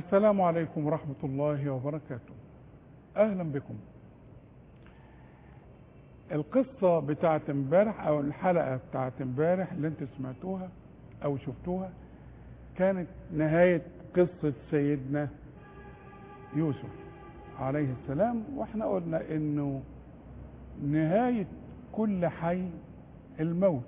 السلام عليكم ورحمة الله وبركاته أهلا بكم القصة بتاعت امبارح أو الحلقة بتاعت امبارح اللي انتوا سمعتوها أو شفتوها كانت نهاية قصة سيدنا يوسف عليه السلام واحنا قلنا انه نهاية كل حي الموت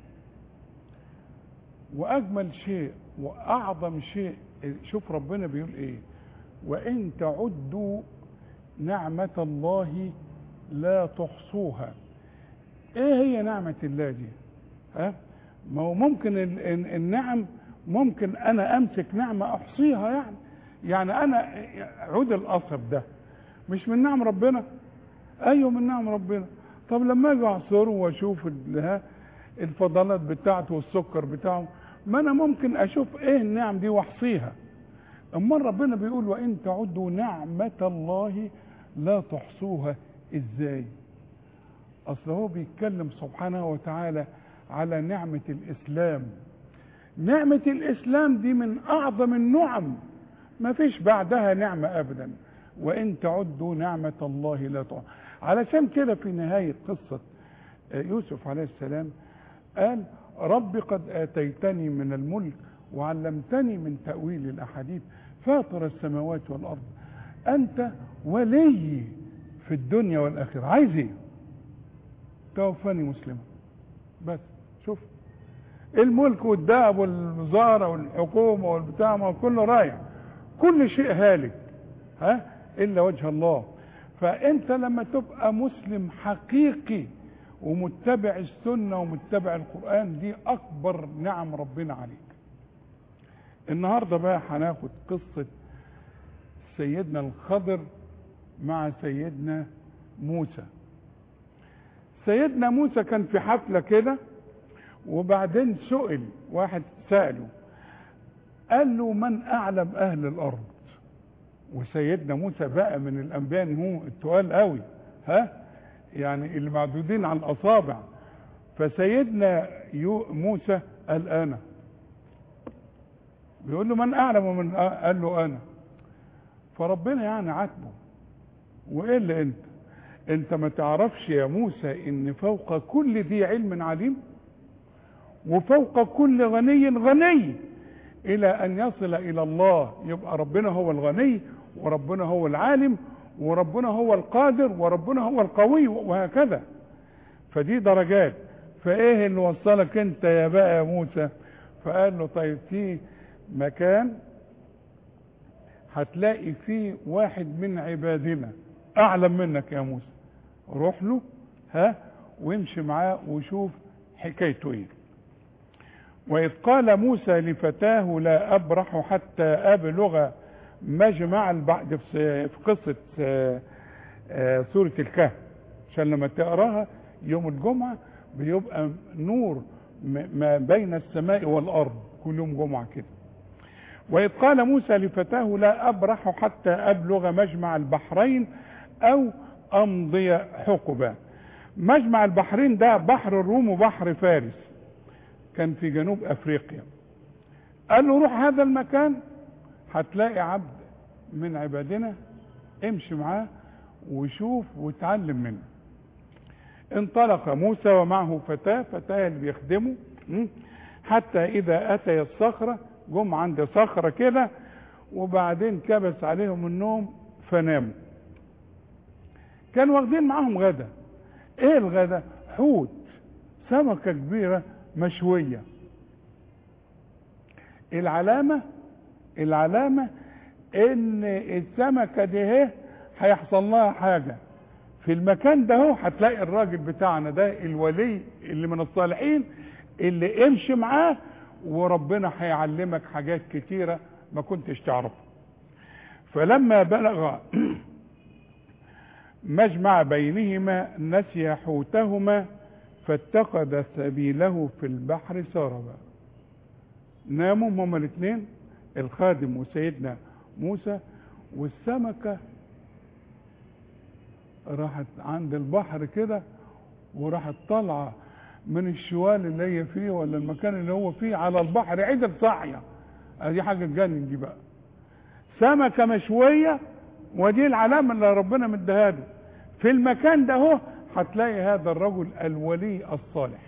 واجمل شيء واعظم شيء شوف ربنا بيقول ايه وان تعدوا نعمة الله لا تحصوها ايه هي نعمة الله دي ها ما هو ممكن ال- ال- النعم ممكن انا امسك نعمة احصيها يعني يعني انا عود القصب ده مش من نعم ربنا ايوه من نعم ربنا طب لما اجي اعصره واشوف ال- ها الفضلات بتاعته والسكر بتاعه ما انا ممكن اشوف ايه النعم دي واحصيها اما ربنا بيقول وان تعدوا نعمة الله لا تحصوها ازاي اصل هو بيتكلم سبحانه وتعالى على نعمة الاسلام نعمة الاسلام دي من اعظم النعم ما فيش بعدها نعمة ابدا وان تعدوا نعمة الله لا تحصوها علشان كده في نهاية قصة يوسف عليه السلام قال رب قد آتيتني من الملك وعلمتني من تأويل الأحاديث فاطر السماوات والأرض أنت ولي في الدنيا والآخرة عايز إيه؟ توفني مسلما بس شوف الملك والدهب والوزارة والحكومة والبتاع ما هو كله رايح كل شيء هالك ها إلا وجه الله فأنت لما تبقى مسلم حقيقي ومتبع السنة ومتبع القرآن دي أكبر نعم ربنا عليك النهاردة بقى هناخد قصة سيدنا الخضر مع سيدنا موسى سيدنا موسى كان في حفلة كده وبعدين سئل واحد سأله قال له من أعلم أهل الأرض وسيدنا موسى بقى من الأنبياء هو التقال قوي ها يعني اللي معدودين على الأصابع فسيدنا يو موسى قال أنا بيقول له من أعلم من قال له أنا فربنا يعني عاتبه وإيه اللي أنت أنت ما تعرفش يا موسى إن فوق كل ذي علم عليم وفوق كل غني غني إلى أن يصل إلى الله يبقى ربنا هو الغني وربنا هو العالم وربنا هو القادر وربنا هو القوي وهكذا فدي درجات فايه اللي وصلك انت يا بقى يا موسى فقال له طيب في مكان هتلاقي فيه واحد من عبادنا اعلم منك يا موسى روح له ها وامشي معاه وشوف حكايته ايه واذ قال موسى لفتاه لا ابرح حتى ابلغ مجمع البعد في قصة سورة الكهف عشان لما تقراها يوم الجمعة بيبقى نور ما بين السماء والأرض كل يوم جمعة كده وإذ قال موسى لفتاه لا أبرح حتى أبلغ مجمع البحرين أو أمضي حقبا مجمع البحرين ده بحر الروم وبحر فارس كان في جنوب أفريقيا قال له روح هذا المكان هتلاقي عبد من عبادنا امشي معاه وشوف وتعلم منه انطلق موسى ومعه فتاة فتاة اللي بيخدمه حتى إذا أتي الصخرة جم عند صخرة كده وبعدين كبس عليهم النوم فناموا كانوا واخدين معاهم غدا ايه الغدا حوت سمكة كبيرة مشوية العلامة العلامة ان السمكة دي اهي هيحصل لها حاجة في المكان ده اهو هتلاقي الراجل بتاعنا ده الولي اللي من الصالحين اللي امشي معاه وربنا هيعلمك حاجات كتيرة ما كنتش تعرفها فلما بلغ مجمع بينهما نسي حوتهما فاتخذ سبيله في البحر سربا ناموا هما الاثنين الخادم وسيدنا موسى والسمكة راحت عند البحر كده وراحت طالعة من الشوال اللي هي فيه ولا المكان اللي هو فيه على البحر عدل صاحية دي حاجة تجنن دي بقى سمكة مشوية ودي العلامة اللي ربنا مديها له في المكان ده هو هتلاقي هذا الرجل الولي الصالح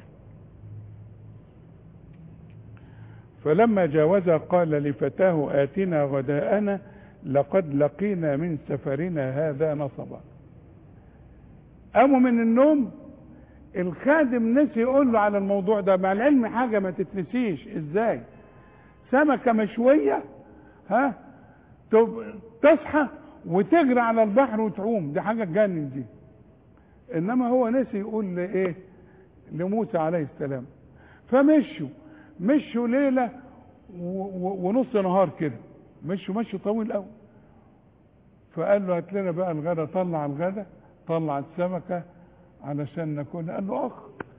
فلما جاوزا قال لفتاه آتنا غداءنا لقد لقينا من سفرنا هذا نصبا قاموا من النوم الخادم نسي يقول له على الموضوع ده مع العلم حاجة ما تتنسيش ازاي سمكة مشوية ها تصحى وتجري على البحر وتعوم دي حاجة تجنن دي انما هو نسي يقول لايه لموسى عليه السلام فمشوا مشوا ليلة ونص نهار كده مشوا مشوا طويل قوي فقال له هات لنا بقى الغدا طلع الغدا طلع السمكة علشان نكون قال له اخ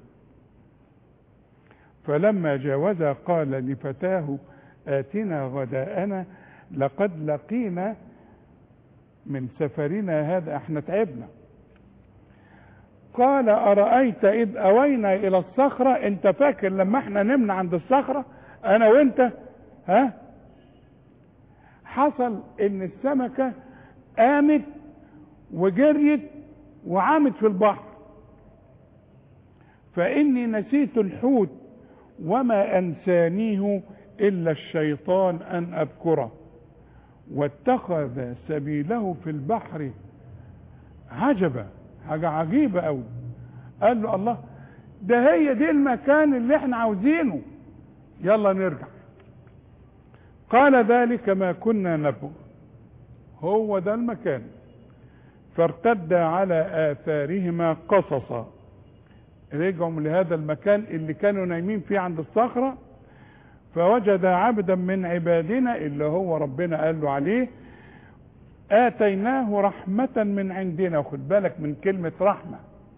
فلما جاوزا قال لفتاه آتنا غداءنا لقد لقينا من سفرنا هذا احنا تعبنا قال أرأيت إذ أوينا إلى الصخرة أنت فاكر لما احنا نمنا عند الصخرة أنا وأنت ها حصل إن السمكة قامت وجريت وعامت في البحر فإني نسيت الحوت وما أنسانيه إلا الشيطان أن أذكره واتخذ سبيله في البحر عجبا حاجة عجيبة قوي قال له الله ده هي دي المكان اللي احنا عاوزينه يلا نرجع قال ذلك ما كنا نبغ هو ده المكان فارتد على آثارهما قصصا رجعوا لهذا المكان اللي كانوا نايمين فيه عند الصخرة فوجد عبدا من عبادنا اللي هو ربنا قال له عليه آتيناه رحمة من عندنا خد بالك من كلمة رحمة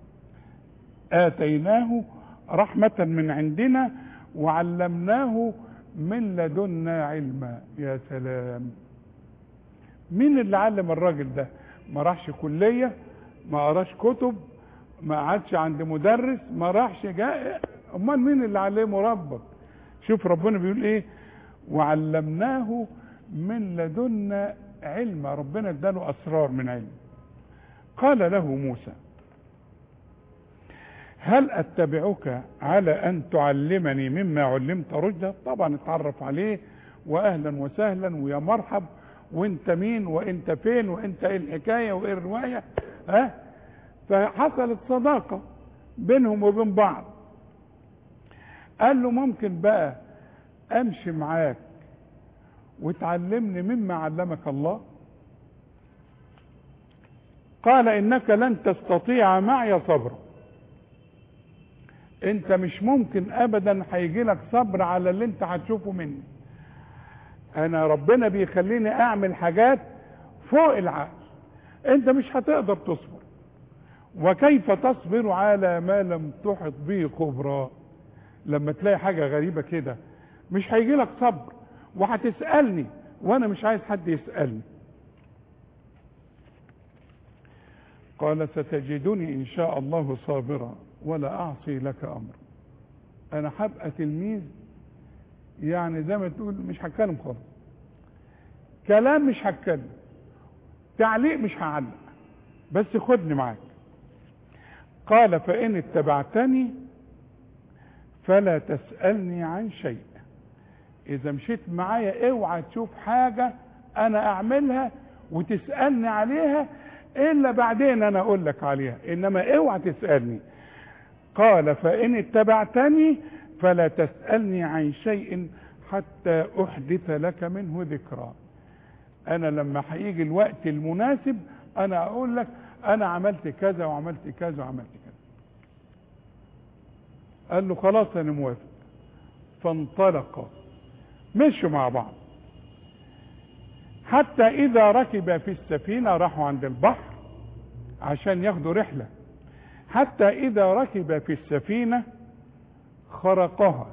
آتيناه رحمة من عندنا وعلمناه من لدنا علما يا سلام مين اللي علم الراجل ده ما راحش كلية ما قراش كتب ما قعدش عند مدرس ما راحش جاء امال مين اللي علمه ربك شوف ربنا بيقول ايه وعلمناه من لدنا علما ربنا اداله اسرار من علم قال له موسى هل اتبعك على ان تعلمني مما علمت رشدا طبعا اتعرف عليه واهلا وسهلا ويا مرحب وانت مين وانت فين وانت ايه الحكايه وايه الروايه ها فحصلت صداقه بينهم وبين بعض قال له ممكن بقى امشي معاك وتعلمني مما علمك الله قال انك لن تستطيع معي صبرا انت مش ممكن ابدا هيجي لك صبر على اللي انت هتشوفه مني انا ربنا بيخليني اعمل حاجات فوق العقل انت مش هتقدر تصبر وكيف تصبر على ما لم تحط به خبرا لما تلاقي حاجة غريبة كده مش هيجي لك صبر وهتسألني وانا مش عايز حد يسألني قال ستجدني ان شاء الله صابرا ولا اعصي لك امر انا هبقى تلميذ يعني زي ما تقول مش هتكلم خالص كلام مش هتكلم تعليق مش هعلق بس خدني معاك قال فان اتبعتني فلا تسألني عن شيء اذا مشيت معايا اوعى تشوف حاجة انا اعملها وتسألني عليها الا بعدين انا اقول لك عليها انما اوعى تسألني قال فان اتبعتني فلا تسألني عن شيء حتى احدث لك منه ذكرى انا لما هيجي الوقت المناسب انا اقول لك انا عملت كذا وعملت كذا وعملت كذا قال له خلاص انا موافق فانطلقا مشوا مع بعض حتى اذا ركب في السفينه راحوا عند البحر عشان ياخدوا رحله حتى اذا ركب في السفينه خرقها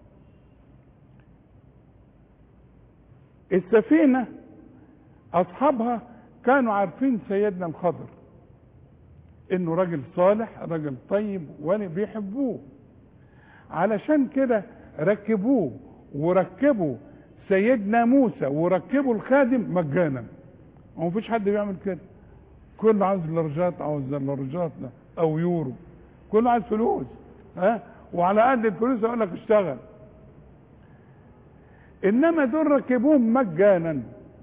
السفينه اصحابها كانوا عارفين سيدنا الخضر انه راجل صالح راجل طيب وبيحبوه علشان كده ركبوه وركبوا سيدنا موسى وركبوا الخادم مجانا ما فيش حد بيعمل كده كل عايز لارجات عاوز لارجات او يورو كل عايز فلوس ها وعلى قد الفلوس يقول لك اشتغل انما دول ركبوهم مجانا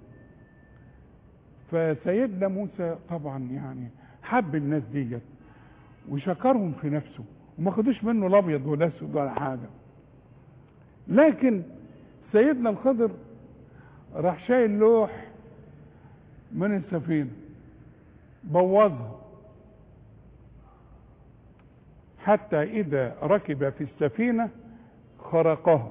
فسيدنا موسى طبعا يعني حب الناس ديت وشكرهم في نفسه وما خدوش منه الابيض والاسود ولا حاجه لكن سيدنا الخضر راح شايل لوح من السفينه بوظها حتى اذا ركب في السفينه خرقها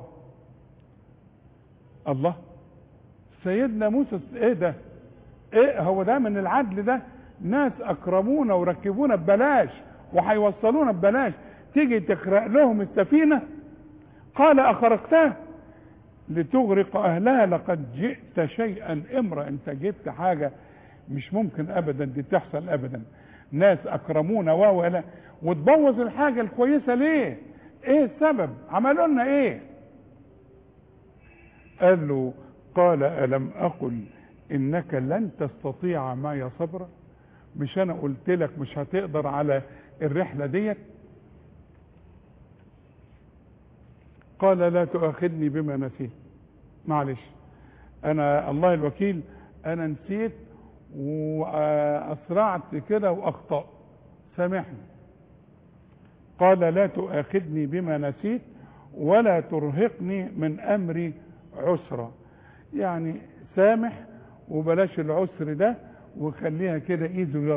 الله سيدنا موسى ايه ده ايه هو ده من العدل ده ناس اكرمونا وركبونا ببلاش وهيوصلونا ببلاش تيجي تخرق لهم السفينه قال اخرقتها لتغرق اهلها لقد جئت شيئا امرا انت جبت حاجه مش ممكن ابدا دي تحصل ابدا ناس اكرمونا ولا وتبوظ الحاجه الكويسه ليه ايه السبب عملوا لنا ايه قال له قال الم اقل انك لن تستطيع معي صبرا مش انا قلت لك مش هتقدر على الرحله ديت قال لا تؤاخذني بما نسيت معلش انا الله الوكيل انا نسيت واسرعت كده واخطات سامحني قال لا تؤاخذني بما نسيت ولا ترهقني من امري عسرا يعني سامح وبلاش العسر ده وخليها كده ايده يلا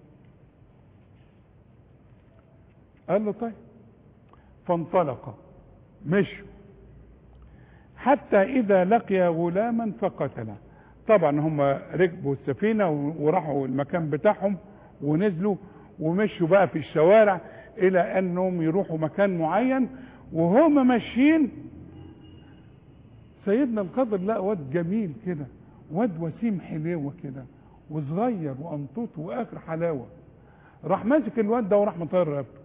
قال له طيب فانطلق مشوا حتى اذا لقي غلاما فقتله طبعا هم ركبوا السفينه وراحوا المكان بتاعهم ونزلوا ومشوا بقى في الشوارع الى انهم يروحوا مكان معين وهم ماشيين سيدنا الخضر لقى واد جميل كده واد وسيم حليوه كده وصغير وانطوط واخر حلاوه راح ماسك الواد ده وراح مطير رقبته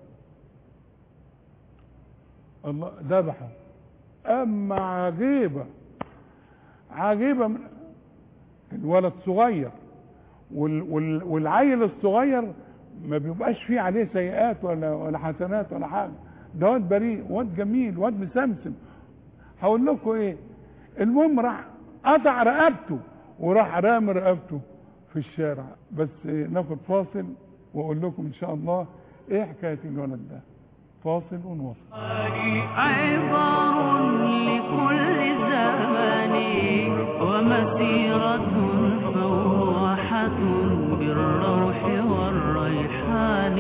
الله ذبحه اما عجيبه عجيبه من الولد صغير وال وال والعيل الصغير ما بيبقاش فيه عليه سيئات ولا ولا حسنات ولا حاجه ده واد بريء واد جميل واد مسمسم هقول لكم ايه المهم راح قطع رقبته وراح رامي رقبته في الشارع بس ناخد فاصل واقول لكم ان شاء الله ايه حكايه الولد ده فاصل ونوصل عبر لكل زمان ومسيرة فواحة بالروح والريحان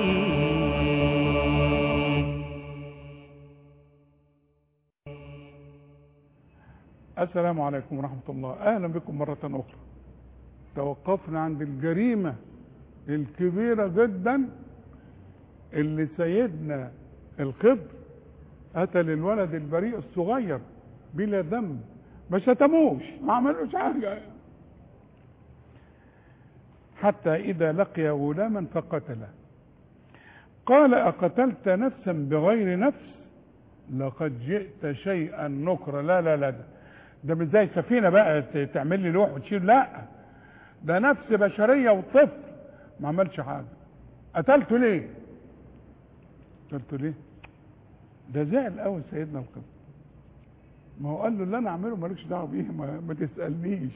السلام عليكم ورحمة الله أهلا بكم مرة أخرى توقفنا عند الجريمة الكبيرة جدا اللي سيدنا الخضر قتل الولد البريء الصغير بلا ذنب ما شتموش ما عملوش حاجة حتى إذا لقي غلاما فقتله قال أقتلت نفسا بغير نفس لقد جئت شيئا نكرا لا لا لا ده, ده مش زي سفينة بقى ت- تعمل لي لوح وتشيل لا ده نفس بشرية وطفل ما عملش حاجة قتلته ليه قتلته ليه ده زعل قوي سيدنا القبط ما هو قال له اللي انا اعمله مالكش دعوه بيه ما, ما تسالنيش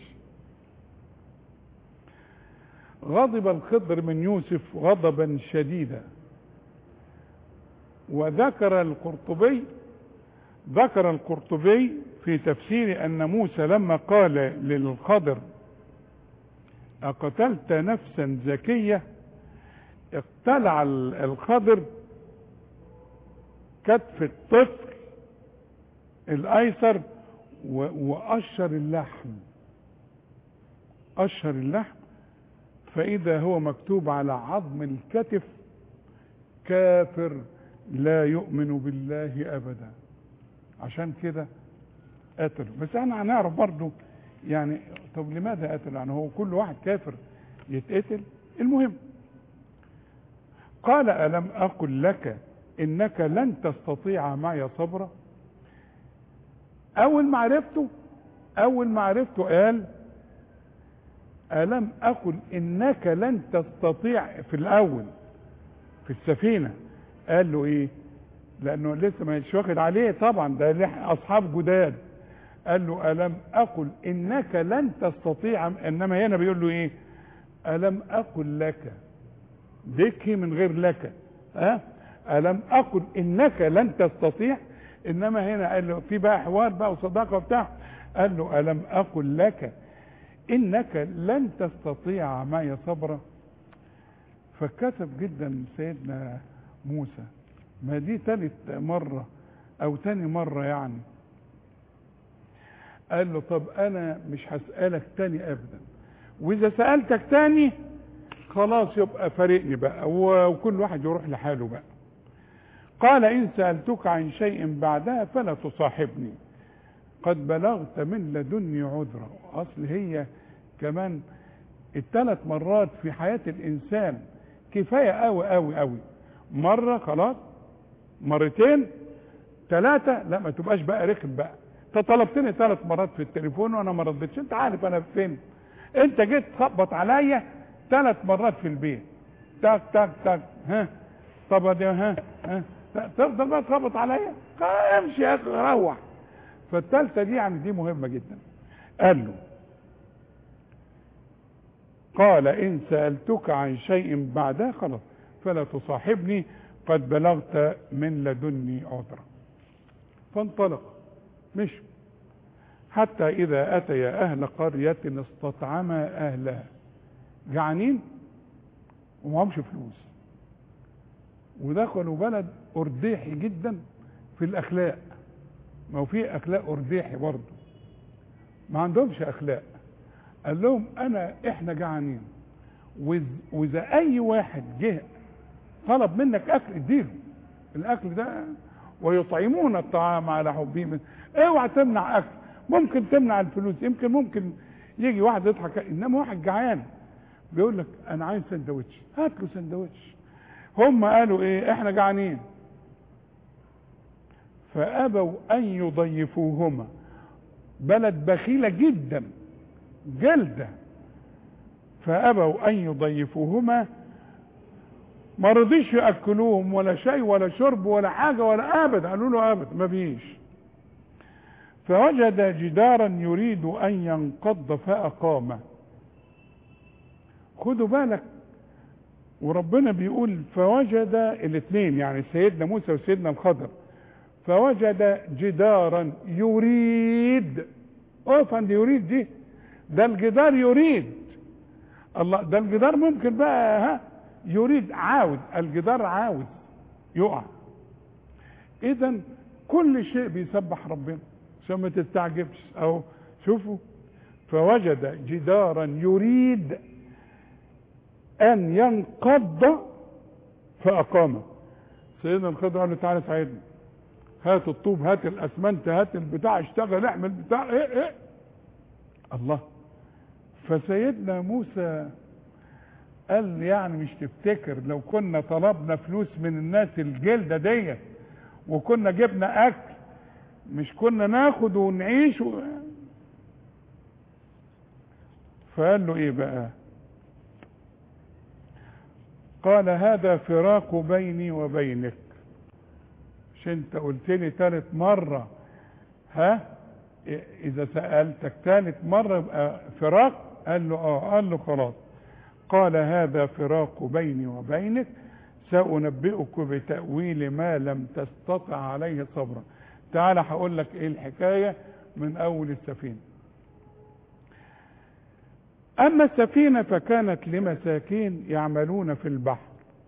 غضب الخضر من يوسف غضبا شديدا وذكر القرطبي ذكر القرطبي في تفسير ان موسى لما قال للخضر اقتلت نفسا زكيه اقتلع ال- الخضر كتف الطفل الايسر و- وقشر اللحم قشر اللحم فاذا هو مكتوب على عظم الكتف كافر لا يؤمن بالله ابدا عشان كده قتله بس احنا هنعرف برضه يعني طب لماذا قتل يعني هو كل واحد كافر يتقتل المهم قال الم اقل لك انك لن تستطيع معي صبرا اول ما عرفته اول ما عرفته قال الم اقل انك لن تستطيع في الاول في السفينه قال له ايه لانه لسه مش واخد عليه طبعا ده لح- اصحاب جداد قال له الم اقل انك لن تستطيع انما هنا بيقول له ايه الم اقل لك ذكي من غير لك ها الم اقل انك لن تستطيع انما هنا قال له في بقى حوار بقى وصداقه وبتاع قال له الم اقل لك انك لن تستطيع معي صبرا فكتب جدا سيدنا موسى ما دي تالت مرة او تاني مرة يعني قال له طب انا مش هسألك تاني ابدا واذا سألتك تاني خلاص يبقى فارقني بقى و- وكل واحد يروح لحاله بقى قال ان سألتك عن شيء بعدها فلا تصاحبني قد بلغت من لدني عذرا اصل هي كمان الثلاث مرات في حياة الانسان كفاية قوي قوي قوي مرة خلاص مرتين ثلاثة لا ما تبقاش بقى رخم بقى انت طلبتني ثلاث مرات في التليفون وانا ما ردتش انت عارف انا فين انت جيت تخبط عليا ثلاث مرات في البيت تك تك تك ها طب دي ها ها لا، تفضل بقى تخبط عليا خلاص امشي يا اخي روح فالثالثه دي يعني دي مهمه جدا قال له قال ان سالتك عن شيء بعدها خلاص فلا تصاحبني قد بلغت من لدني عذرا فانطلق مشوا حتى إذا أتيا أهل قرية استطعما أهلها جعانين ومعهمش فلوس ودخلوا بلد أرديحي جدا في الأخلاق ما هو في أخلاق أرديحي برضه ما عندهمش أخلاق قال لهم أنا إحنا جعانين وإذ- وإذا أي واحد جه طلب منك أكل اديله الأكل ده ويطعمون الطعام على حبه من اوعى تمنع اكل ممكن تمنع الفلوس يمكن ممكن يجي واحد يضحك انما واحد جعان بيقول لك انا عايز سندوتش هات له سندوتش هم قالوا ايه احنا جعانين فابوا ان يضيفوهما بلد بخيله جدا جلده فابوا ان يضيفوهما ما رضيش ياكلوهم ولا شيء ولا شرب ولا حاجه ولا ابدا قالوا له ابدا ما فيش فوجد جدارا يريد ان ينقض فاقامه خدوا بالك وربنا بيقول فوجد الاثنين يعني سيدنا موسى وسيدنا الخضر فوجد جدارا يريد اقف عند يريد دي ده الجدار يريد الله ده الجدار ممكن بقى ها يريد عاوز الجدار عاوز يقع اذا كل شيء بيسبح ربنا عشان ما تستعجبش او شوفوا فوجد جدارا يريد ان ينقض فاقامه سيدنا الخضر قال له تعالى ساعدني هات الطوب هات الاسمنت هات البتاع اشتغل اعمل بتاع ايه ايه الله فسيدنا موسى قال يعني مش تفتكر لو كنا طلبنا فلوس من الناس الجلده ديت وكنا جبنا اكل مش كنا ناخد ونعيش و... فقال له ايه بقى قال هذا فراق بيني وبينك مش انت قلت لي ثالث مره ها اذا سالتك ثالث مره يبقى فراق قال له اه قال له خلاص قال هذا فراق بيني وبينك سأنبئك بتأويل ما لم تستطع عليه صبرا تعال هقول لك ايه الحكاية من اول السفينة اما السفينة فكانت لمساكين يعملون في البحر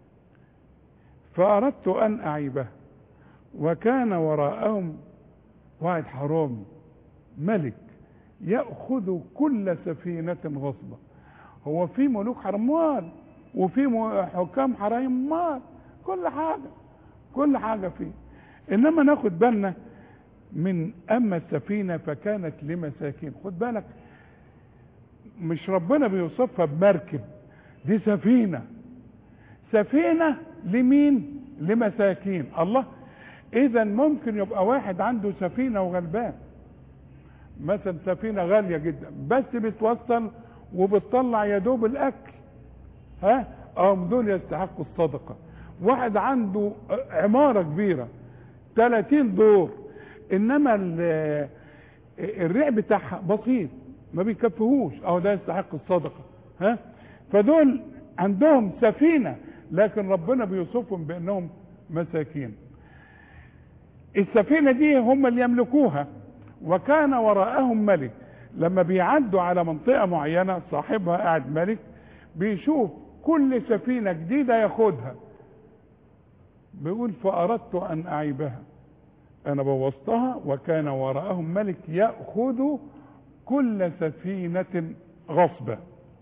فاردت ان اعيبها وكان وراءهم واحد حرامي ملك يأخذ كل سفينة غصبا هو في ملوك حرمال وفي م- حكام حرمال كل حاجة كل حاجة فيه انما ناخد بالنا من اما السفينة فكانت لمساكين خد بالك مش ربنا بيوصفها بمركب دي سفينة سفينة لمين لمساكين الله اذا ممكن يبقى واحد عنده سفينة وغلبان مثلا سفينة غالية جدا بس بتوصل وبتطلع يا دوب الأكل ها هم دول يستحقوا الصدقة واحد عنده عمارة كبيرة 30 دور إنما ال- الريع بتاعها بسيط ما بيكفيهوش أو ده يستحق الصدقة ها فدول عندهم سفينة لكن ربنا بيوصفهم بأنهم مساكين السفينة دي هم اللي يملكوها وكان وراءهم ملك لما بيعدوا على منطقة معينة صاحبها قاعد ملك بيشوف كل سفينة جديدة ياخدها بيقول فأردت أن أعيبها أنا بوظتها وكان وراءهم ملك يأخذ كل سفينة غصبا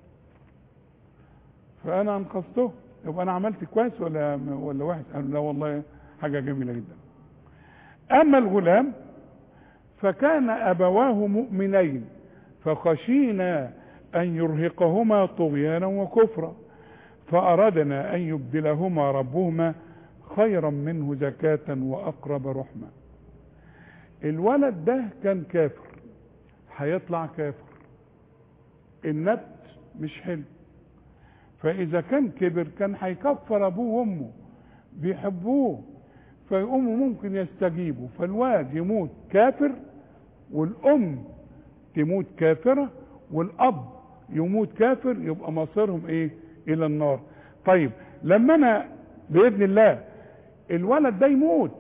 فأنا أنقذته يبقى أنا عملت كويس ولا ولا وحش؟ قال لا والله حاجة جميلة جدا أما الغلام فكان أبواه مؤمنين فخشينا أن يرهقهما طغيانا وكفرا فأردنا أن يبدلهما ربهما خيرا منه زكاة وأقرب رحمة الولد ده كان كافر هيطلع كافر النبت مش حلو فإذا كان كبر كان هيكفر أبوه وأمه بيحبوه فيقوموا ممكن يستجيبوا فالواد يموت كافر والأم تموت كافرة والأب يموت كافر يبقى مصيرهم إيه إلى النار طيب لما أنا بإذن الله الولد ده يموت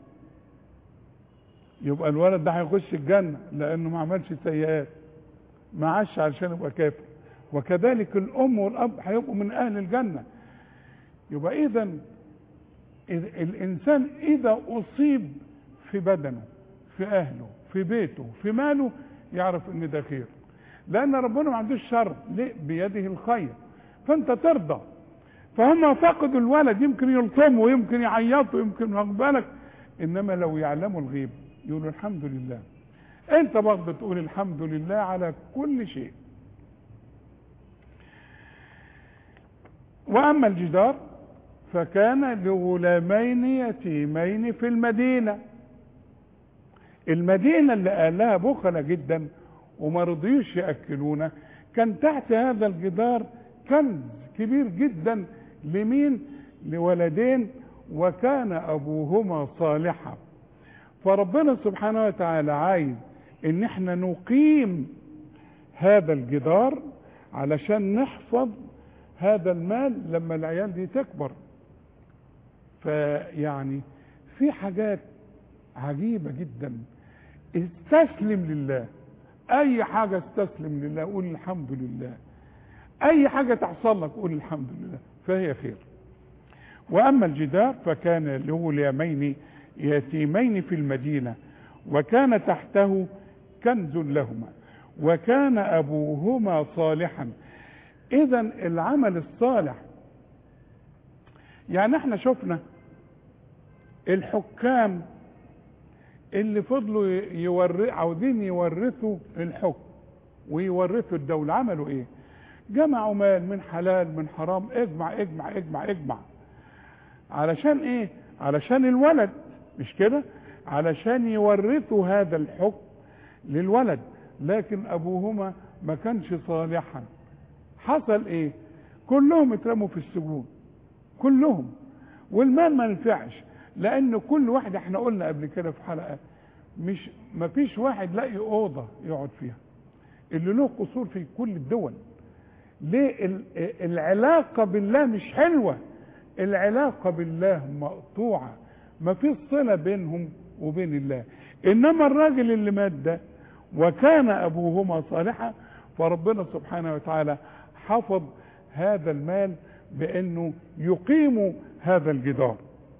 يبقى الولد ده هيخش الجنة لأنه ما عملش سيئات ما عاش علشان يبقى كافر وكذلك الأم والأب هيبقوا من أهل الجنة يبقى إذا إذ- الإنسان إذا أصيب في بدنه في أهله في بيته في ماله يعرف إن ده خير لأن ربنا ما عندوش شر ليه بيده الخير فأنت ترضى فهم فقدوا الولد يمكن يلطموا ويمكن يعيطوا يمكن واخد بالك إنما لو يعلموا الغيب يقولوا الحمد لله أنت برضه تقول الحمد لله على كل شيء وأما الجدار فكان لغلامين يتيمين في المدينة المدينة اللي أهلها بخلة جدا وما رضيوش يأكلونا كان تحت هذا الجدار كنز كبير جدا لمين لولدين وكان أبوهما صالحا فربنا سبحانه وتعالى عايز ان احنا نقيم هذا الجدار علشان نحفظ هذا المال لما العيال دي تكبر فيعني في حاجات عجيبة جدا استسلم لله اي حاجة استسلم لله قول الحمد لله اي حاجة تحصل لك قول الحمد لله فهي خير واما الجدار فكان له اليمين يتيمين في المدينة وكان تحته كنز لهما وكان ابوهما صالحا اذا العمل الصالح يعني احنا شفنا الحكام اللي فضلوا يور... عاوزين يورثوا الحكم ويورثوا الدولة عملوا ايه جمعوا مال من حلال من حرام اجمع اجمع اجمع اجمع علشان ايه علشان الولد مش كده علشان يورثوا هذا الحكم للولد لكن ابوهما ما كانش صالحا حصل ايه كلهم اترموا في السجون كلهم والمال ما نفعش لان كل واحد احنا قلنا قبل كده في حلقه مش ما فيش واحد لاقي اوضه يقعد فيها اللي له قصور في كل الدول ليه ال- العلاقه بالله مش حلوه العلاقه بالله مقطوعه ما فيش صله بينهم وبين الله انما الراجل اللي مات ده وكان ابوهما صالحا فربنا سبحانه وتعالى حفظ هذا المال بانه يقيم هذا الجدار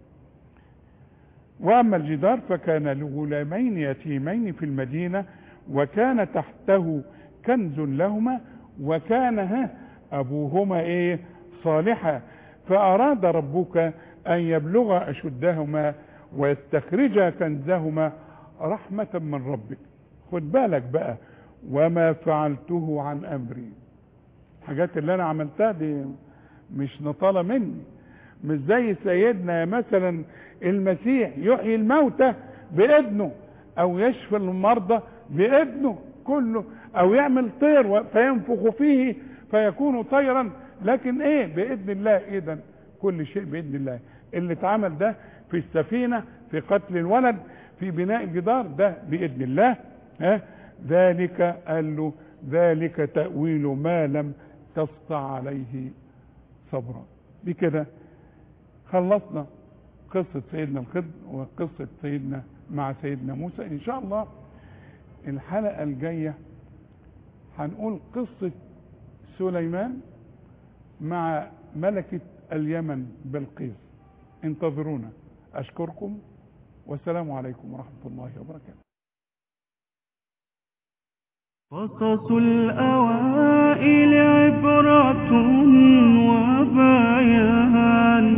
واما الجدار فكان لغلامين يتيمين في المدينه وكان تحته كنز لهما وكان ها ابوهما ايه صالحا فاراد ربك ان يبلغ اشدهما ويستخرج كنزهما رحمه من ربك خد بالك بقى وما فعلته عن امري الحاجات اللي انا عملتها دي مش نطالة مني مش زي سيدنا مثلا المسيح يحيي الموتى بابنه او يشفي المرضى باذنه كله او يعمل طير و- فينفخ فيه فيكون طيرا لكن ايه باذن الله اذا كل شيء باذن الله اللي اتعمل ده في السفينه في قتل الولد في بناء الجدار ده باذن الله ها ذلك قال له ذلك تاويل ما لم تسطع عليه صبرا بكده خلصنا قصة سيدنا الخضر وقصة سيدنا مع سيدنا موسى إن شاء الله الحلقة الجاية هنقول قصة سليمان مع ملكة اليمن بلقيس انتظرونا أشكركم والسلام عليكم ورحمة الله وبركاته قصص الأوائل عبرة وبيان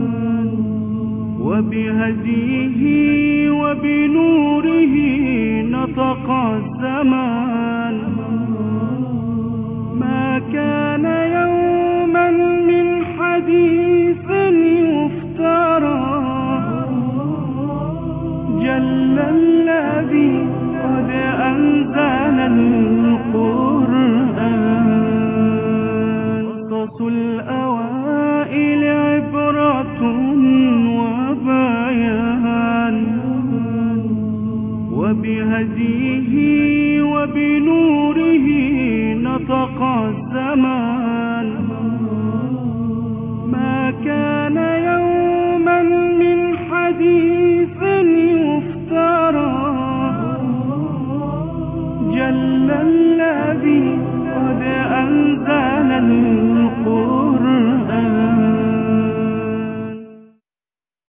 وبهديه وبنوره نطق الزمان ما كان يوما من حديث يفترى جل الذي قد أنزل القرآن قصص الأوائل عبرة وبيان وبهديه وبنوره نطق الزمان